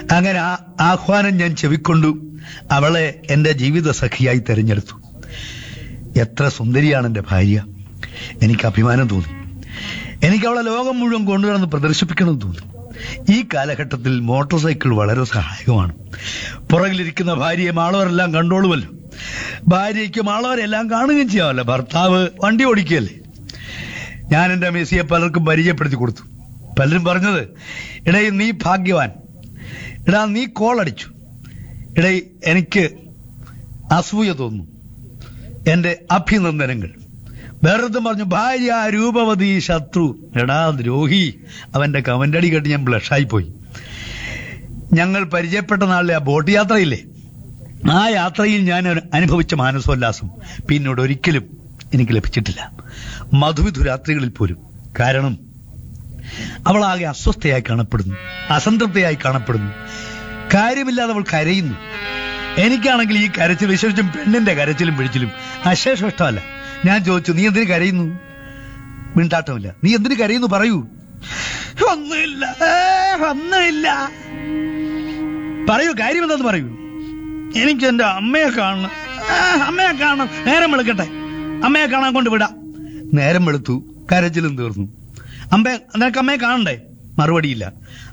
അങ്ങനെ ആ ആഹ്വാനം ഞാൻ ചെവിക്കൊണ്ടു അവളെ എന്റെ ജീവിത സഖിയായി തെരഞ്ഞെടുത്തു എത്ര സുന്ദരിയാണ് എന്റെ ഭാര്യ എനിക്ക് അഭിമാനം തോന്നി എനിക്ക് അവളെ ലോകം മുഴുവൻ കൊണ്ടുവന്ന് പ്രദർശിപ്പിക്കണം തോന്നി ഈ കാലഘട്ടത്തിൽ മോട്ടോർ സൈക്കിൾ വളരെ സഹായകമാണ് പുറകിലിരിക്കുന്ന ഭാര്യയെ മാളവരെല്ലാം കണ്ടോളുമല്ലോ ഭാര്യയ്ക്ക് മാളവരെല്ലാം കാണുകയും ചെയ്യാമല്ലോ ഭർത്താവ് വണ്ടി ഓടിക്കുകയല്ലേ ഞാൻ എന്റെ മെസ്സിയെ പലർക്കും പരിചയപ്പെടുത്തി കൊടുത്തു പലരും പറഞ്ഞത് ഇടേ നീ ഭാഗ്യവാൻ എടാ നീ കോളടിച്ചു ഇടേ എനിക്ക് അസൂയ തോന്നുന്നു എന്റെ അഭിനന്ദനങ്ങൾ വേറൊരുത്തും പറഞ്ഞു ഭാര്യ രൂപവതി ശത്രു എടാ ദ്രോഹി അവന്റെ കമന്റടി കേട്ട് ഞാൻ ബ്ലഷായി പോയി ഞങ്ങൾ പരിചയപ്പെട്ട നാളിലെ ആ ബോട്ട് യാത്രയില്ലേ ആ യാത്രയിൽ ഞാൻ അനുഭവിച്ച മാനസോല്ലാസം പിന്നീട് ഒരിക്കലും എനിക്ക് ലഭിച്ചിട്ടില്ല മധുവിധു രാത്രികളിൽ പോലും കാരണം അവൾ ആകെ അസ്വസ്ഥയായി കാണപ്പെടുന്നു അസംതൃപ്തയായി കാണപ്പെടുന്നു കാര്യമില്ലാതെ അവൾ കരയുന്നു എനിക്കാണെങ്കിൽ ഈ കരച്ചിൽ വിശേഷിച്ചും പെണ്ണിന്റെ കരച്ചിലും പിടിച്ചിലും അശേഷം ഇഷ്ടമല്ല ഞാൻ ചോദിച്ചു നീ എന്തിനു കരയുന്നു മിണ്ടാട്ടമില്ല നീ എന്തിനു കരയുന്നു പറയൂ ഒന്നുമില്ല ഏ, ഒന്നുമില്ല പറയൂ കാര്യം എന്താന്ന് പറയൂ എനിക്ക് എന്റെ അമ്മയെ കാണണം ആ, അമ്മയെ കാണണം നേരം വെളുക്കട്ടെ അമ്മയെ കാണാൻ കൊണ്ട് വിടാം നേരം വെളുത്തു കരച്ചിലും തീർന്നു അമ്മ നിനക്ക് അമ്മയെ കാണണ്ടേ മറുപടിയില്ല